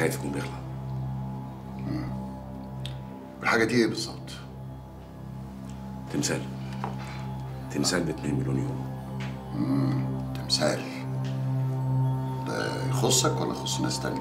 خايف يكون بيغلط الحاجه دي ايه بالظبط تمثال تمثال ب 2 مليون يورو تمثال ده يخصك ولا يخص ناس تانية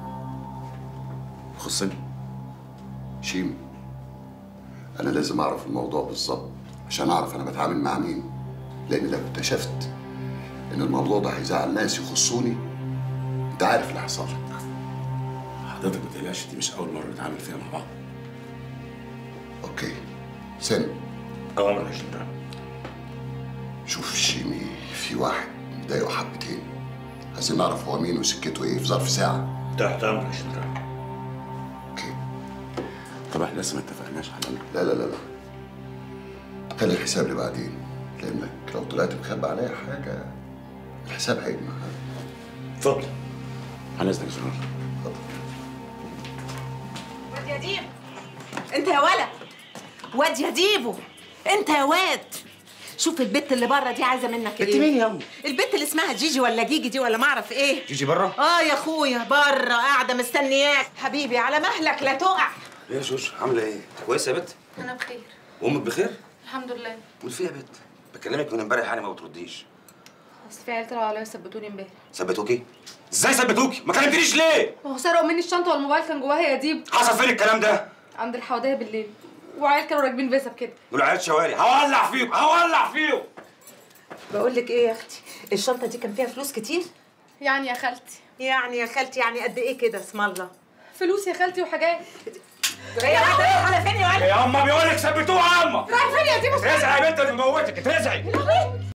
يخصني شيم انا لازم اعرف الموضوع بالظبط عشان اعرف انا بتعامل مع مين لان لو اكتشفت ان الموضوع ده هيزعل ناس يخصوني انت عارف اللي هيحصل لك حضرتك ما تقلقش دي مش اول مره نتعامل فيها مع بعض اوكي سن اوامر يا جنرال شوف شيمي في واحد مضايقه حبتين عايزين نعرف هو مين وسكته ايه في ظرف ساعه تحت امرك يا جنرال اوكي طب احنا لسه ما اتفقناش على لا لا لا لا خلي الحساب اللي بعدين لانك لو طلعت مخبي عليا حاجه الحساب هيجمع اتفضل على اذنك يا جنرال واد يا ديب انت يا ولا واد يا ديبو انت يا واد شوف البت اللي بره دي عايزه منك ايه بنت مين يا أمي؟ البت اللي اسمها جيجي ولا جيجي دي ولا ما اعرف ايه جيجي بره اه يا اخويا بره قاعده مستنياك حبيبي على مهلك لا تقع ايه يا جوج عامله ايه كويسه يا بت انا بخير وامك بخير الحمد لله قول فيها يا بت بكلمك من امبارح يعني ما بترديش بس في عيال طلعوا عليا وثبتوني امبارح ثبتوكي ازاي ثبتوكي ما كلمتنيش ليه ما هو سرقوا مني الشنطه والموبايل كان جواها يا ديب حصل فين الكلام ده عند الحواديه بالليل وعيال كانوا راكبين فيسب كده دول عيال شوارع هولع فيهم هولع فيهم بقول لك ايه يا اختي الشنطه دي كان فيها فلوس كتير يعني يا خالتي يعني يا خالتي يعني قد ايه كده اسم الله فلوس يا خالتي وحاجات يا رايح على فين يا ولد يا اما بيقول لك ثبتوها يا اما رايح فين يا ديب اترزعي يا بنت اللي موتك اترزعي يا